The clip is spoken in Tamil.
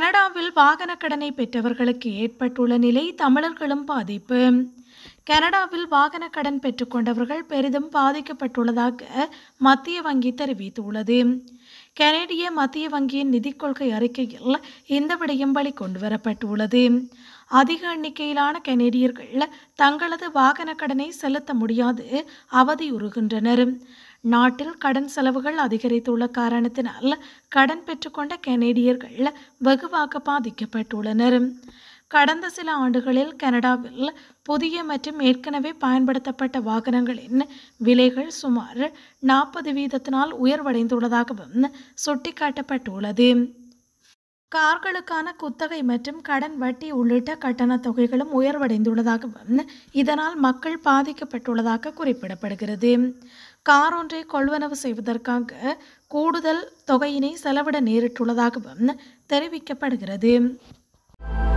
கனடாவில் வாகன கடனை பெற்றவர்களுக்கு ஏற்பட்டுள்ள நிலை தமிழர்களும் பாதிப்பு கனடாவில் வாகன கடன் பெற்றுக்கொண்டவர்கள் பெரிதும் பாதிக்கப்பட்டுள்ளதாக மத்திய வங்கி தெரிவித்துள்ளது கனேடிய மத்திய வங்கியின் நிதிக் கொள்கை அறிக்கையில் இந்த விடயம் வெளிக்கொண்டு வரப்பட்டுள்ளது அதிக எண்ணிக்கையிலான கனேடியர்கள் தங்களது வாகன கடனை செலுத்த முடியாது அவதியுறுகின்றனர் நாட்டில் கடன் செலவுகள் அதிகரித்துள்ள காரணத்தினால் கடன் பெற்றுக்கொண்ட கனேடியர்கள் வெகுவாக பாதிக்கப்பட்டுள்ளனர் கடந்த சில ஆண்டுகளில் கனடாவில் புதிய மற்றும் ஏற்கனவே பயன்படுத்தப்பட்ட வாகனங்களின் விலைகள் சுமார் நாற்பது வீதத்தினால் உயர்வடைந்துள்ளதாகவும் சுட்டிக்காட்டப்பட்டுள்ளது கார்களுக்கான குத்தகை மற்றும் கடன் வட்டி உள்ளிட்ட கட்டணத் தொகைகளும் உயர்வடைந்துள்ளதாகவும் இதனால் மக்கள் பாதிக்கப்பட்டுள்ளதாக குறிப்பிடப்படுகிறது கார் ஒன்றை கொள்வனவு செய்வதற்காக கூடுதல் தொகையினை செலவிட நேரிட்டுள்ளதாகவும் தெரிவிக்கப்படுகிறது